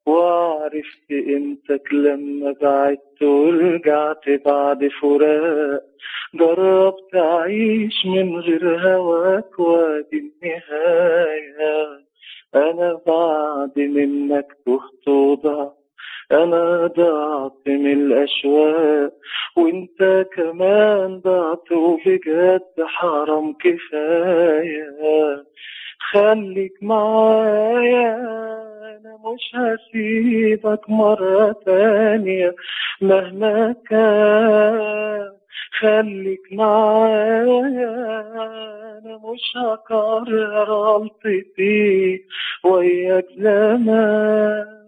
وعرفت قيمتك لما بعدت ورجعت بعد فراق جربت أعيش من غير هواك وادي النهاية أنا بعد منك تهت وضعت أنا ضعت من الأشواق وانت كمان ضعت وبجد حرام كفاية خليك معايا أنا مش هسيبك مرة تانية مهما كان خليك معايا أنا مش هكرر غلطتي وياك زمان